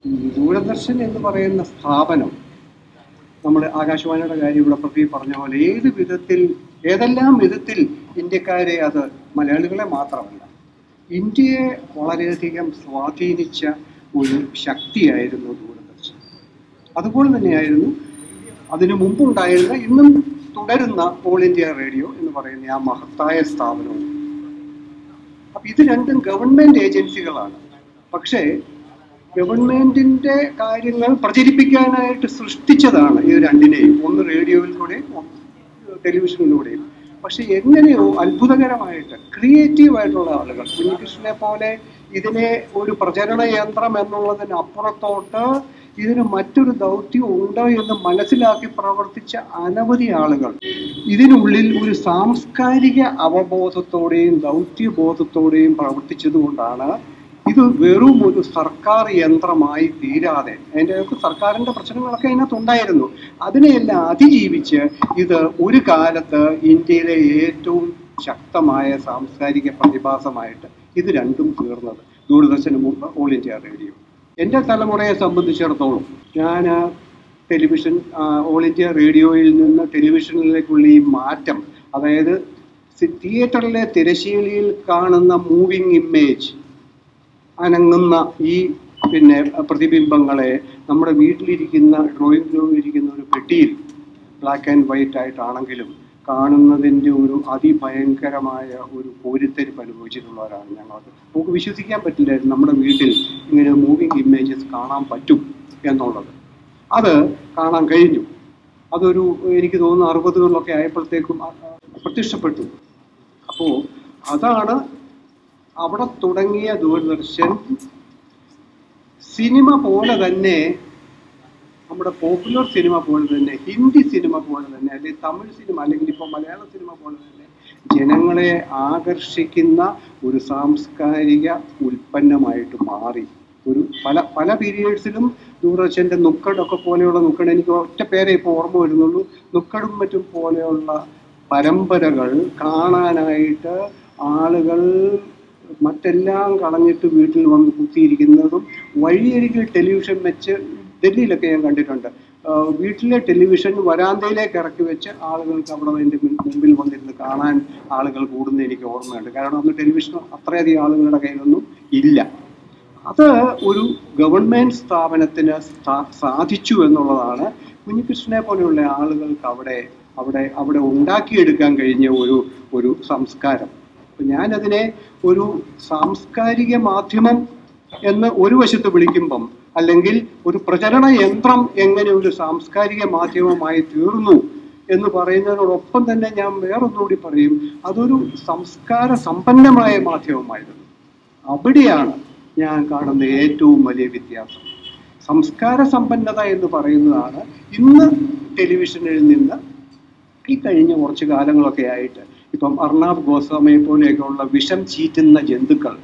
ദൂരദർശൻ എന്ന് പറയുന്ന സ്ഥാപനം നമ്മൾ ആകാശവാണിയുടെ കാര്യം ഇവിടെ പ്രതി പറഞ്ഞ പോലെ ഏത് വിധത്തിൽ ഏതെല്ലാം വിധത്തിൽ ഇന്ത്യക്കാരെ അത് മലയാളികളെ മാത്രമല്ല ഇന്ത്യയെ വളരെയധികം സ്വാധീനിച്ച ഒരു ശക്തിയായിരുന്നു ദൂരദർശൻ അതുപോലെ തന്നെയായിരുന്നു അതിനു മുമ്പുണ്ടായിരുന്ന ഇന്നും തുടരുന്ന ഓൾ ഇന്ത്യ റേഡിയോ എന്ന് പറയുന്ന ആ മഹത്തായ സ്ഥാപനവും അപ്പൊ ഇത് രണ്ടും ഗവൺമെന്റ് ഏജൻസികളാണ് പക്ഷേ ഗവൺമെന്റിന്റെ കാര്യങ്ങൾ പ്രചരിപ്പിക്കാനായിട്ട് സൃഷ്ടിച്ചതാണ് ഇത് രണ്ടിനെയും ഒന്ന് റേഡിയോയിലൂടെയും ഒന്ന് ടെലിവിഷനിലൂടെയും പക്ഷെ എങ്ങനെയോ അത്ഭുതകരമായിട്ട് ക്രിയേറ്റീവ് ആയിട്ടുള്ള ആളുകൾ കുഞ്ഞികൃഷ്ണനെ പോലെ ഇതിനെ ഒരു പ്രചരണ യന്ത്രം എന്നുള്ളതിന് അപ്പുറത്തോട്ട് ഇതിന് മറ്റൊരു ദൗത്യം ഉണ്ട് എന്ന് മനസ്സിലാക്കി പ്രവർത്തിച്ച അനവധി ആളുകൾ ഇതിനുള്ളിൽ ഒരു സാംസ്കാരിക അവബോധത്തോടെയും ദൗത്യബോധത്തോടെയും പ്രവർത്തിച്ചതുകൊണ്ടാണ് ഇത് വെറും ഒരു സർക്കാർ യന്ത്രമായി തീരാതെ അതിൻ്റെ സർക്കാരിന്റെ പ്രശ്നങ്ങളൊക്കെ അതിനകത്ത് ഉണ്ടായിരുന്നു അതിനെയെല്ലാം അതിജീവിച്ച് ഇത് ഒരു കാലത്ത് ഇന്ത്യയിലെ ഏറ്റവും ശക്തമായ സാംസ്കാരിക പ്രതിഭാസമായിട്ട് ഇത് രണ്ടും തീർന്നത് ദൂരദർശന് മുമ്പ് ഓൾ ഇന്ത്യ റേഡിയോ എൻ്റെ തലമുറയെ സംബന്ധിച്ചിടത്തോളം ഞാൻ ടെലിവിഷൻ ആ, ഓൾ ഇന്ത്യ റേഡിയോയിൽ നിന്ന് ടെലിവിഷനിലേക്കുള്ള ഈ മാറ്റം അതായത് സി- തിയേറ്ററിലെ തിരശ്ശീലയിൽ കാണുന്ന മൂവിങ് ഇമേജ് അനങ്ങുന്ന ഈ പിന്നെ പ്രതിബിംബങ്ങളെ നമ്മുടെ വീട്ടിലിരിക്കുന്ന ഡ്രോയിങ് റൂമിലിരിക്കുന്ന ഒരു പെട്ടിയിൽ ബ്ലാക്ക് ആൻഡ് വൈറ്റ് ആയിട്ടാണെങ്കിലും കാണുന്നതിൻ്റെ ഒരു അതിഭയങ്കരമായ ഒരു കോരിത്തരിപ്പ് അനുഭവിച്ചിട്ടുള്ളവരാണ് ഞങ്ങൾക്ക് നമുക്ക് വിശ്വസിക്കാൻ പറ്റില്ലായിരുന്നു നമ്മുടെ വീട്ടിൽ ഇങ്ങനെ മൂവിങ് ഇമേജസ് കാണാൻ പറ്റും എന്നുള്ളത് അത് കാണാൻ കഴിഞ്ഞു അതൊരു എനിക്ക് തോന്നുന്നു അറുപതുകളിലൊക്കെ ആയപ്പോഴത്തേക്കും അ- അ- പ്രത്യക്ഷപ്പെട്ടു അപ്പോൾ അതാണ് അവിടെ തുടങ്ങിയ ദൂരദർശൻ സിനിമ പോലെ തന്നെ നമ്മുടെ പോപ്പുലർ സിനിമ പോലെ തന്നെ ഹിന്ദി സിനിമ പോലെ തന്നെ അല്ലെങ്കിൽ തമിഴ് സിനിമ അല്ലെങ്കിൽ ഇപ്പോൾ മലയാള സിനിമ പോലെ തന്നെ ജനങ്ങളെ ആകർഷിക്കുന്ന ഒരു സാംസ്കാരിക ഉൽപ്പന്നമായിട്ട് മാറി ഒരു പല പല പീരിയഡ്സിലും ദൂരദർശന്റെ നുക്കടൊക്കെ പോലെയുള്ള നുക്കട് എനിക്ക് ഒറ്റ പേരെ ഇപ്പോൾ ഓർമ്മ വരുന്നുള്ളൂ നുക്കടും മറ്റും പോലെയുള്ള പരമ്പരകൾ കാണാനായിട്ട് ആളുകൾ മറ്റെല്ലാം കളഞ്ഞിട്ട് വീട്ടിൽ വന്ന് കുത്തിയിരിക്കുന്നതും വഴിയരികിൽ ടെലിവിഷൻ വെച്ച് ഡൽഹിയിലൊക്കെ ഞാൻ കണ്ടിട്ടുണ്ട് ആഹ് വീട്ടിലെ ടെലിവിഷൻ വരാന്തയിലേക്ക് ഇറക്കി വെച്ച് ആളുകൾക്ക് അവിടെ അതിൻ്റെ മുമ്പിൽ വന്നിരുന്ന് കാണാൻ ആളുകൾ കൂടുന്ന എനിക്ക് ഓർമ്മയുണ്ട് കാരണം അന്ന് ടെലിവിഷൻ അത്രയധികം ആളുകളുടെ കയ്യിലൊന്നും ഇല്ല അത് ഒരു ഗവൺമെന്റ് സ്ഥാപനത്തിന് സ്ഥാ- സാധിച്ചു എന്നുള്ളതാണ് കുഞ്ഞികൃഷ്ണനെ പോലെയുള്ള ആളുകൾക്ക് അവിടെ അവിടെ അവിടെ ഉണ്ടാക്കിയെടുക്കാൻ കഴിഞ്ഞ ഒരു ഒരു സംസ്കാരം അപ്പൊ ഞാനതിനെ ഒരു സാംസ്കാരിക മാധ്യമം എന്ന് ഒരു വശത്ത് വിളിക്കുമ്പം അല്ലെങ്കിൽ ഒരു പ്രചരണ യന്ത്രം എങ്ങനെ ഒരു സാംസ്കാരിക മാധ്യമമായി തീർന്നു എന്ന് പറയുന്നതിനോടൊപ്പം തന്നെ ഞാൻ വേറൊന്നുകൂടി പറയും അതൊരു സംസ്കാര സമ്പന്നമായ മാധ്യമമായിരുന്നു അവിടെയാണ് ഞാൻ കാണുന്ന ഏറ്റവും വലിയ വ്യത്യാസം സംസ്കാര സമ്പന്നത എന്ന് പറയുന്നതാണ് ഇന്ന് ടെലിവിഷനിൽ നിന്ന് ഈ കഴിഞ്ഞ കുറച്ച് കാലങ്ങളൊക്കെ ആയിട്ട് ഇപ്പം അർണാബ് ഗോസ്വാമിയെ പോലെയൊക്കെയുള്ള വിഷം ചീറ്റുന്ന ജന്തുക്കൾ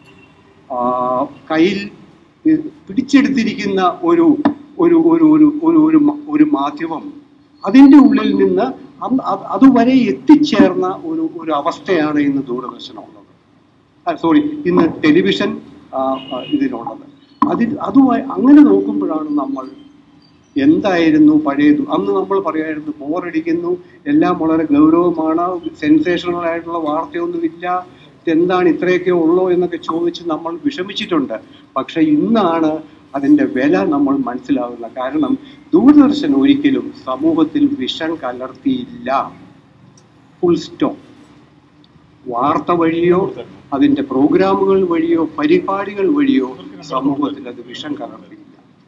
ആ, കയ്യിൽ ഈ പിടിച്ചെടുത്തിരിക്കുന്ന ഒരു ഒരു ഒരു ഒരു ഒരു ഒരു മ- ഒരു മാധ്യമം അതിൻ്റെ ഉള്ളിൽ നിന്ന് അന്ന് അത് അതുവരെ എത്തിച്ചേർന്ന ഒരു ഒരു അവസ്ഥയാണ് ഇന്ന് ദൂരദർശനമുള്ളത് സോറി ഇന്ന് ടെലിവിഷൻ ആ, ആ, ഇതിനുള്ളത് അതിൽ അതുമായി അങ്ങനെ നോക്കുമ്പോഴാണ് നമ്മൾ എന്തായിരുന്നു പഴയത് അന്ന് നമ്മൾ പറയായിരുന്നു ബോറടിക്കുന്നു എല്ലാം വളരെ ഗൗരവമാണ് സെൻസേഷണൽ ആയിട്ടുള്ള വാർത്തയൊന്നുമില്ല എന്താണ് ഇത്രയൊക്കെ ഉള്ളോ എന്നൊക്കെ ചോദിച്ച് നമ്മൾ വിഷമിച്ചിട്ടുണ്ട് പക്ഷെ ഇന്നാണ് അതിന്റെ വില നമ്മൾ മനസ്സിലാകുന്നത് കാരണം ദൂരദർശൻ ഒരിക്കലും സമൂഹത്തിൽ വിഷം കലർത്തിയില്ല ഫുൾ സ്റ്റോപ്പ് വാർത്ത വഴിയോ അതിന്റെ പ്രോഗ്രാമുകൾ വഴിയോ പരിപാടികൾ വഴിയോ സമൂഹത്തിൽ അത് വിഷം കലർത്തിയില്ല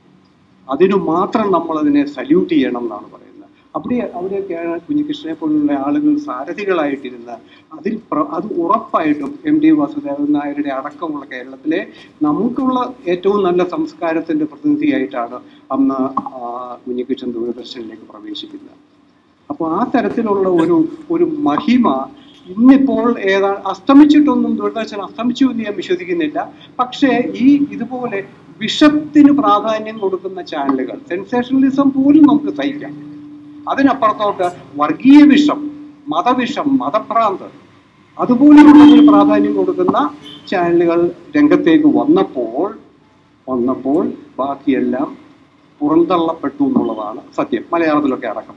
അതിനു മാത്രം നമ്മൾ അതിനെ സല്യൂട്ട് ചെയ്യണം എന്നാണ് പറയുന്നത് അവിടെ അവിടെയൊക്കെയാണ് കുഞ്ഞികൃഷ്ണനെ പോലുള്ള ആളുകൾ സാരഥികളായിട്ടിരുന്ന അതിൽ പ്ര- അത് ഉറപ്പായിട്ടും എം ടി വാസുദേവൻ നായരുടെ അടക്കമുള്ള കേരളത്തിലെ നമുക്കുള്ള ഏറ്റവും നല്ല സംസ്കാരത്തിന്റെ പ്രതിനിധിയായിട്ടാണ് അന്ന് ആ, കുഞ്ഞികൃഷ്ണൻ ദൂരദർശനിലേക്ക് പ്രവേശിക്കുന്നത് അപ്പോൾ ആ തരത്തിലുള്ള ഒരു ഒരു മഹിമ ഇന്നിപ്പോൾ ഏതാ അസ്തമിച്ചിട്ടൊന്നും ദൂരദർശൻ അസ്തമിച്ചു എന്ന് ഞാൻ വിശ്വസിക്കുന്നില്ല പക്ഷേ ഈ ഇതുപോലെ വിഷത്തിന് പ്രാധാന്യം കൊടുക്കുന്ന ചാനലുകൾ സെൻസേഷണലിസം പോലും നമുക്ക് സഹിക്കാം അതിനപ്പുറത്തോട്ട് വർഗീയ വിഷം മതവിഷം മതഭ്രാന്ത് അതുപോലെയുള്ളതിന് പ്രാധാന്യം കൊടുക്കുന്ന ചാനലുകൾ രംഗത്തേക്ക് വന്നപ്പോൾ വന്നപ്പോൾ ബാക്കിയെല്ലാം പുറന്തള്ളപ്പെട്ടു എന്നുള്ളതാണ് സത്യം മലയാളത്തിലൊക്കെ അടക്കം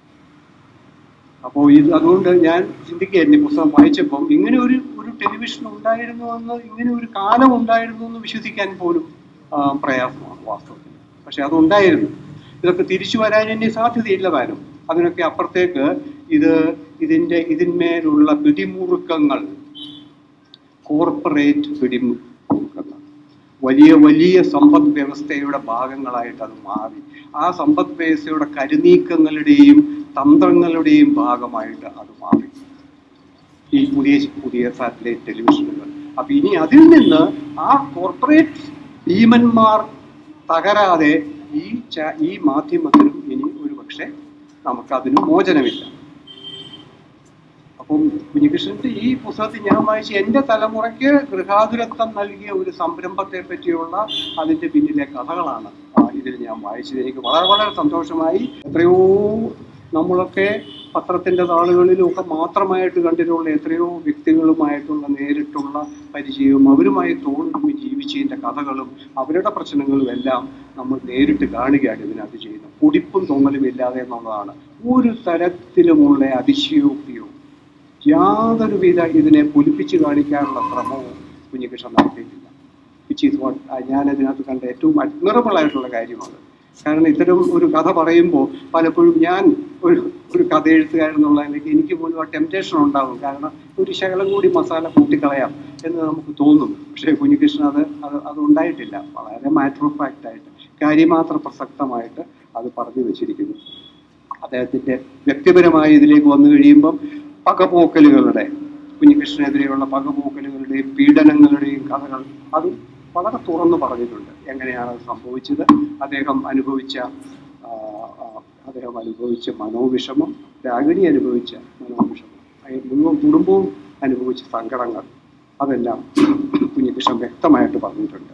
അപ്പോൾ ഇത് അതുകൊണ്ട് ഞാൻ ചിന്തിക്കുകയായിരുന്നു ഈ പുസ്തകം വായിച്ചപ്പോൾ ഇങ്ങനെ ഒരു ഒരു ടെലിവിഷൻ ഉണ്ടായിരുന്നു എന്ന് ഇങ്ങനെ ഒരു കാലം ഉണ്ടായിരുന്നു എന്ന് വിശ്വസിക്കാൻ പോലും ആ, പ്രയാസമാണ് വാസ്തവത്തിൽ പക്ഷെ അതുണ്ടായിരുന്നു ഇതൊക്കെ തിരിച്ചു വരാൻ ഇനി സാധ്യതയില്ല താനും അതിനൊക്കെ അപ്പുറത്തേക്ക് ഇത് ഇതിൻ്റെ ഇതിന്മേലുള്ള പിടിമുറുക്കങ്ങൾ കോർപ്പറേറ്റ് പിടിമുറുക്കങ്ങൾ വലിയ വലിയ സമ്പദ് വ്യവസ്ഥയുടെ ഭാഗങ്ങളായിട്ട് അത് മാറി ആ സമ്പദ് വ്യവസ്ഥയുടെ കരുനീക്കങ്ങളുടെയും തന്ത്രങ്ങളുടെയും ഭാഗമായിട്ട് അത് മാറി ഈ പുതിയ പുതിയ സാറ്റലൈറ്റ് ടെലിവിഷനുകൾ അപ്പൊ ഇനി അതിൽ നിന്ന് ആ കോർപ്പറേറ്റ് ഭീമന്മാർ തകരാതെ ഈ ചാ- ഈ മാധ്യമത്തിനും ഇനി ഒരു പക്ഷേ നമുക്കതിന് മോചനമില്ല അപ്പം കുഞ്ഞികൃഷ്ണന്റെ ഈ പുസ്തകത്തിൽ ഞാൻ വായിച്ച എൻ്റെ തലമുറയ്ക്ക് ഗൃഹാതുരത്വം നൽകിയ ഒരു സംരംഭത്തെ പറ്റിയുള്ള അതിൻ്റെ പിന്നിലെ കഥകളാണ് ആ, ഇതിൽ ഞാൻ വായിച്ചത് എനിക്ക് വളരെ വളരെ സന്തോഷമായി എത്രയോ നമ്മളൊക്കെ പത്രത്തിൻ്റെ താളുകളിലും ഒക്കെ മാത്രമായിട്ട് കണ്ടിട്ടുള്ള എത്രയോ വ്യക്തികളുമായിട്ടുള്ള നേരിട്ടുള്ള പരിചയവും അവരുമായി തോന്നുമ്പോൾ ജീവിച്ചതിൻ്റെ കഥകളും അവരുടെ പ്രശ്നങ്ങളും എല്ലാം നമ്മൾ നേരിട്ട് കാണുകയാണ് ഇതിനകത്ത് ചെയ്യുന്നത് പൊടിപ്പും തൊങ്ങലും ഇല്ലാതെ എന്നുള്ളതാണ് ഒരു തരത്തിലുമുള്ള അതിശയോക്തിയോ യാതൊരുവിധ ഇതിനെ പൊലിപ്പിച്ച് കാണിക്കാനുള്ള ശ്രമവും കുഞ്ഞികൃഷ്ണൻ നടത്തിയിട്ടില്ല വിച്ച് ഈസ് വാട്ട് ഞാൻ അതിനകത്ത് കണ്ട ഏറ്റവും അഡ്മിറബിൾ ആയിട്ടുള്ള കാര്യമാണ് കാരണം ഇത്തരം ഒരു കഥ പറയുമ്പോൾ പലപ്പോഴും ഞാൻ ഒരു ഒരു കഥ എഴുത്തുകാരൻ എന്നുള്ള നിലയ്ക്ക് എനിക്ക് പോലും ആ ടെംപ്റ്റേഷൻ ഉണ്ടാകും കാരണം ഒരു ശകലം കൂടി മസാല കൂട്ടിക്കളയാം എന്ന് നമുക്ക് തോന്നും പക്ഷേ കുഞ്ഞികൃഷ്ണൻ അത് അത് അത് ഉണ്ടായിട്ടില്ല വളരെ മാറ്റർ ഓഫ് ഫാക്റ്റ് ആയിട്ട് കാര്യമാത്ര പ്രസക്തമായിട്ട് അത് പറഞ്ഞു വെച്ചിരിക്കുന്നു അദ്ദേഹത്തിന്റെ വ്യക്തിപരമായ ഇതിലേക്ക് വന്നു കഴിയുമ്പം പകപോക്കലുകളുടെ കുഞ്ഞികൃഷ്ണനെതിരെയുള്ള പകപോക്കലുകളുടെയും പീഡനങ്ങളുടെയും കഥകൾ അത് വളരെ തുറന്നു പറഞ്ഞിട്ടുണ്ട് എങ്ങനെയാണ് അത് സംഭവിച്ചത് അദ്ദേഹം അനുഭവിച്ച ആ, ആ, അദ്ദേഹം അനുഭവിച്ച മനോവിഷമം രാഗിണി അനുഭവിച്ച മനോവിഷമം അയ- മുഴുവൻ കുടുംബവും അനുഭവിച്ച സങ്കടങ്ങൾ അതെല്ലാം കുഞ്ഞികൃഷ്ണൻ വ്യക്തമായിട്ട് പറഞ്ഞിട്ടുണ്ട്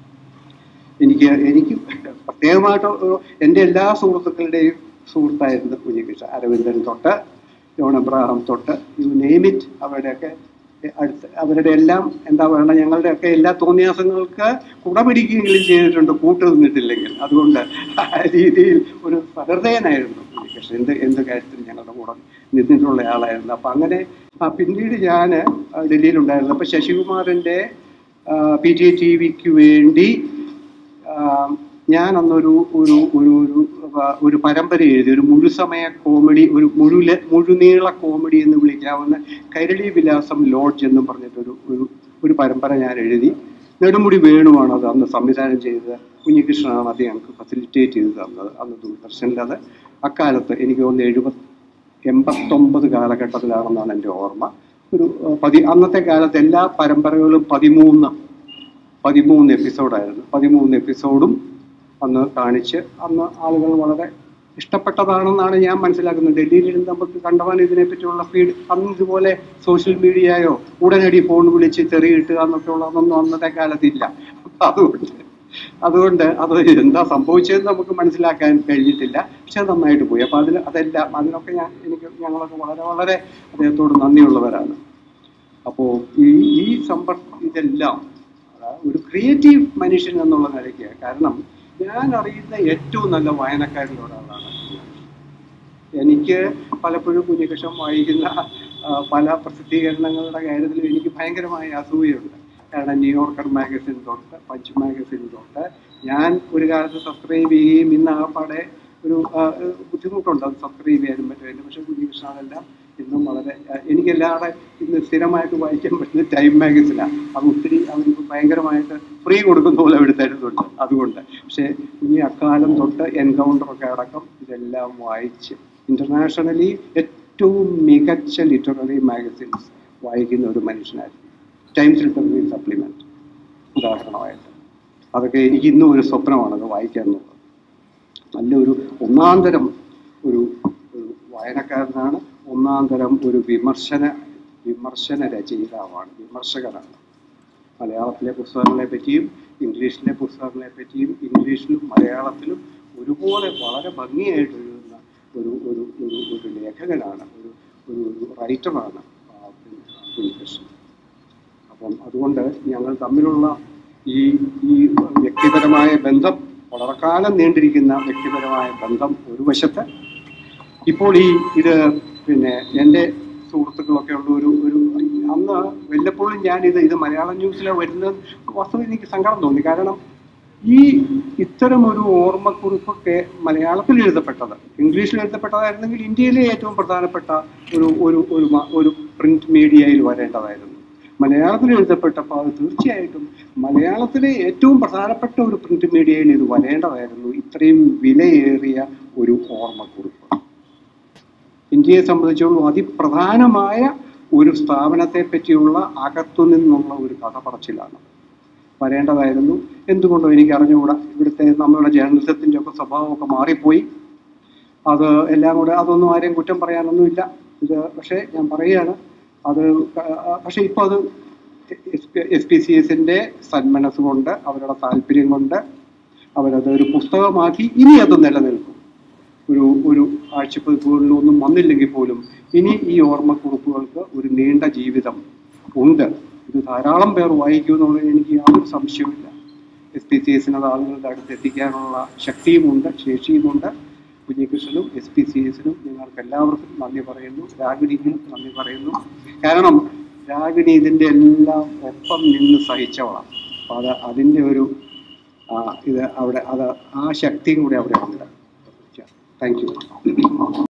എനിക്ക് എനിക്ക് പ്രത്യേകമായിട്ട് ഒരു- എൻ്റെ എല്ലാ സുഹൃത്തുക്കളുടെയും സുഹൃത്തായിരുന്നു കുഞ്ഞികൃഷ്ണൻ അരവിന്ദൻ തൊട്ട് ജോൺ എബ്രാഹാം തൊട്ട് യു നെയിം ഇറ്റ് അവരുടെയൊക്കെ അടുത്ത് അവരുടെ എല്ലാം എന്താ പറയുക ഞങ്ങളുടെയൊക്കെ എല്ലാ തോന്നിയാസങ്ങൾക്ക് കുട പിടിക്കുകയെങ്കിലും ചെയ്തിട്ടുണ്ട് കൂട്ടു നിന്നിട്ടില്ലെങ്കിൽ അതുകൊണ്ട് ആ രീതിയിൽ ഒരു സഹൃദയനായിരുന്നു കുഞ്ഞികൃഷ്ണൻ എന്ത് എന്ത് കാര്യത്തിലും ഞങ്ങളുടെ കൂടെ നിന്നിട്ടുള്ള ആളായിരുന്നു അപ്പം അങ്ങനെ ആ, പിന്നീട് ഞാൻ ഡൽഹിയിലുണ്ടായിരുന്നു അപ്പോൾ ശശികുമാറിൻ്റെ പി ടി ടി വിക്ക് വേണ്ടി ആം, ഞാൻ അന്നൊരു ഒരു ഒരു ഒരു വ- ഒരു പരമ്പര എഴുതി ഒരു മുഴുസമയ കോമഡി ഒരു മുഴുല മുഴുനീള കോമഡി എന്ന് വിളിക്കാവുന്ന കൈരളി വിലാസം ലോഡ്ജ് എന്നും പറഞ്ഞിട്ടൊരു ഒരു ഒരു പരമ്പര ഞാൻ എഴുതി നെടുമുടി വേണുവാണ് അത് അന്ന് സംവിധാനം ചെയ്തത് കുഞ്ഞികൃഷ്ണനാണ് അത് ഞങ്ങൾക്ക് ഫെസിലിറ്റേറ്റ് ചെയ്ത് തന്നത് അന്ന് ദൂരദർശനിൽ അത് അക്കാലത്ത് എനിക്ക് തോന്നുന്നു എഴുപത് എൺപത്തൊമ്പത് കാലഘട്ടത്തിലാണെന്നാണ് എൻ്റെ ഓർമ്മ ഒരു ഏഹ്, പതി അന്നത്തെ കാലത്ത് എല്ലാ പരമ്പരകളും പതിമൂന്ന് പതിമൂന്ന് എപ്പിസോഡായിരുന്നു പതിമൂന്ന് എപ്പിസോഡും അന്ന് കാണിച്ച് അന്ന് ആളുകൾ വളരെ ഇഷ്ടപ്പെട്ടതാണെന്നാണ് ഞാൻ മനസ്സിലാക്കുന്നത് ഡൽഹിയിൽ നമുക്ക് കണ്ടവാൻ ഇതിനെപ്പറ്റിയുള്ള ഫീഡ് അന്ന് ഇതുപോലെ സോഷ്യൽ മീഡിയയോ ഉടനടി ഫോൺ വിളിച്ച് തെറി കിട്ടുക എന്നൊക്കെ ഉള്ളതൊന്നും അന്നത്തെ കാലത്തില്ല അതുകൊണ്ട് അതുകൊണ്ട് അത് എന്താ സംഭവിച്ചതെന്ന് നമുക്ക് മനസ്സിലാക്കാൻ കഴിഞ്ഞിട്ടില്ല പക്ഷെ അത് നന്നായിട്ട് പോയി അപ്പൊ അതിൽ അതെല്ലാം അതിനൊക്കെ ഞാൻ എനിക്ക് ഞങ്ങളൊക്കെ വളരെ വളരെ അദ്ദേഹത്തോട് നന്ദിയുള്ളവരാണ് അപ്പോൾ ഈ ഈ സമ്പർക്കം ഇതെല്ലാം അതായത് ഒരു ക്രിയേറ്റീവ് മനുഷ്യൻ എന്നുള്ള നിലയ്ക്ക് കാരണം ഞാൻ അറിയുന്ന ഏറ്റവും നല്ല വായനക്കാരിൽ ഒരാളാണ് എനിക്ക് പലപ്പോഴും കുഞ്ഞികൃഷ്ണൻ വായിക്കുന്ന ആ, പല പ്രസിദ്ധീകരണങ്ങളുടെ കാര്യത്തിൽ എനിക്ക് ഭയങ്കരമായ അസൂയുണ്ട് കാരണം ന്യൂയോർക്കർ മാഗസിൻ തൊട്ട് പഞ്ച് മാഗസിൻ തൊട്ട് ഞാൻ ഒരു കാലത്ത് സബ്സ്ക്രൈബ് ചെയ്യുകയും ഇന്ന് ആകപ്പാടെ ഒരു ആ, ഒരു ബുദ്ധിമുട്ടുണ്ട് അത് സബ്സ്ക്രൈബ് ചെയ്യാനും പറ്റുമില്ല പക്ഷേ കുഞ്ഞികൃഷ്ണ അതെല്ലാം ഇന്നും വളരെ ആ, എനിക്കെല്ലാവരുടെ ഇന്ന് സ്ഥിരമായിട്ട് വായിക്കാൻ പറ്റുന്ന ടൈം മാഗസിനാണ് അത് ഒത്തിരി അവർക്ക് ഭയങ്കരമായിട്ട് ഫ്രീ കൊടുക്കുന്ന പോലെ അവർ തരുന്നുണ്ട് അതുകൊണ്ട് പക്ഷേ ഇനി അക്കാലം തൊട്ട് എൻകൗണ്ടറൊക്കെ അടക്കം ഇതെല്ലാം വായിച്ച് ഇന്റർനാഷണലി ഏറ്റവും മികച്ച ലിറ്റററി മാഗസിൻസ് വായിക്കുന്ന ഒരു മനുഷ്യനായിരുന്നു ടൈംസ് ലിറ്റററി സപ്ലിമെന്റ് ഉദാഹരണമായിട്ട് അതൊക്കെ എനിക്ക് ഇന്നും ഒരു സ്വപ്നമാണ് അത് വായിക്കാൻ എന്നുള്ളത് നല്ലൊരു ഒന്നാം തരം ഒരു ഒരു വായനക്കാരനാണ് ഒന്നാം തരം ഒരു വിമർശന വിമർശന രചയിതാവാണ് വിമർശകനാണ് മലയാളത്തിലെ പുസ്തകങ്ങളെ പറ്റിയും ഇംഗ്ലീഷിലെ പുസ്തകങ്ങളെ പറ്റിയും ഇംഗ്ലീഷിലും മലയാളത്തിലും ഒരുപോലെ വളരെ ഭംഗിയായിട്ട് എഴുതുന്ന ഒരു ഒരു ഒരു ഒരു ലേഖകനാണ് ഒരു ഒരു ഒരു റൈറ്ററാണ് കുഞ്ഞികൃഷ്ണൻ അപ്പം അതുകൊണ്ട് ഞങ്ങൾ തമ്മിലുള്ള ഈ ഈ വ്യക്തിപരമായ ബന്ധം വളരെ കാലം നീണ്ടിരിക്കുന്ന വ്യക്തിപരമായ ബന്ധം ഒരു വശത്ത് ഇപ്പോൾ ഈ ഇത് പിന്നെ എൻ്റെ സുഹൃത്തുക്കളൊക്കെ ഉള്ള ഒരു ഒരു അന്ന് വല്ലപ്പോഴും ഞാൻ ഇത് ഇത് മലയാളം ന്യൂസിലെ വരുന്ന വസ്തുത എനിക്ക് സങ്കടം തോന്നി കാരണം ഈ ഇത്തരം ഒരു ഓർമ്മക്കുറിപ്പൊക്കെ മലയാളത്തിൽ എഴുതപ്പെട്ടത് ഇംഗ്ലീഷിൽ എഴുതപ്പെട്ടതായിരുന്നെങ്കിൽ ഇന്ത്യയിലെ ഏറ്റവും പ്രധാനപ്പെട്ട ഒരു ഒരു ഒരു മ- ഒരു പ്രിന്റ് മീഡിയയിൽ വരേണ്ടതായിരുന്നു മലയാളത്തിൽ എഴുതപ്പെട്ടപ്പോൾ അത് തീർച്ചയായിട്ടും മലയാളത്തിലെ ഏറ്റവും പ്രധാനപ്പെട്ട ഒരു പ്രിന്റ് മീഡിയയിൽ ഇത് വരേണ്ടതായിരുന്നു ഇത്രയും വിലയേറിയ ഒരു ഓർമ്മക്കുറിപ്പ് ഇന്ത്യയെ സംബന്ധിച്ചോളം അതിപ്രധാനമായ ഒരു സ്ഥാപനത്തെ പറ്റിയുള്ള അകത്തു നിന്നുള്ള ഒരു കഥ പറച്ചിലാണ് വരേണ്ടതായിരുന്നു എന്തുകൊണ്ടോ എനിക്ക് അറിഞ്ഞുകൂടാ ഇവിടുത്തെ നമ്മളുടെ ജേർണലിസത്തിൻ്റെ ഒക്കെ സ്വഭാവമൊക്കെ മാറിപ്പോയി അത് എല്ലാം കൂടെ അതൊന്നും ആരെയും കുറ്റം പറയാനൊന്നുമില്ല ഇത് പക്ഷേ ഞാൻ പറയുകയാണ് അത് ക- പക്ഷേ ഇപ്പോൾ അത് എസ് പി സി എസിൻ്റെ സന്മനസ് കൊണ്ട് അവരുടെ താല്പര്യം കൊണ്ട് അവരത് ഒരു പുസ്തകമാക്കി ഇനി അത് നിലനിൽക്കും ഒരു ഒരു ആഴ്ചപ്പതിപ്പുകളിലൊന്നും വന്നില്ലെങ്കിൽ പോലും ഇനി ഈ ഓർമ്മക്കുറിപ്പുകൾക്ക് ഒരു നീണ്ട ജീവിതം ഉണ്ട് ഇത് ധാരാളം പേർ വായിക്കും എന്നുള്ളതിൽ എനിക്ക് യാതൊരു സംശയവുമില്ല എസ് പി സി എസിന് അത് ആളുകളുടെ അടുത്ത് എത്തിക്കാനുള്ള ശക്തിയുമുണ്ട് ശേഷിയുമുണ്ട് കുഞ്ഞികൃഷ്ണനും എസ് പി സി എസിനും നിങ്ങൾക്ക് എല്ലാവർക്കും നന്ദി പറയുന്നു രാഗിണിക്കും നന്ദി പറയുന്നു കാരണം രാഗിണി ഇതിൻ്റെ എല്ലാം ഒപ്പം നിന്ന് സഹിച്ചവളാണ് അപ്പം അത് അതിൻ്റെ ഒരു ആ, ഇത് അവിടെ അത് ആ ശക്തിയും കൂടി അവിടെ ഉണ്ട് താങ്ക് യു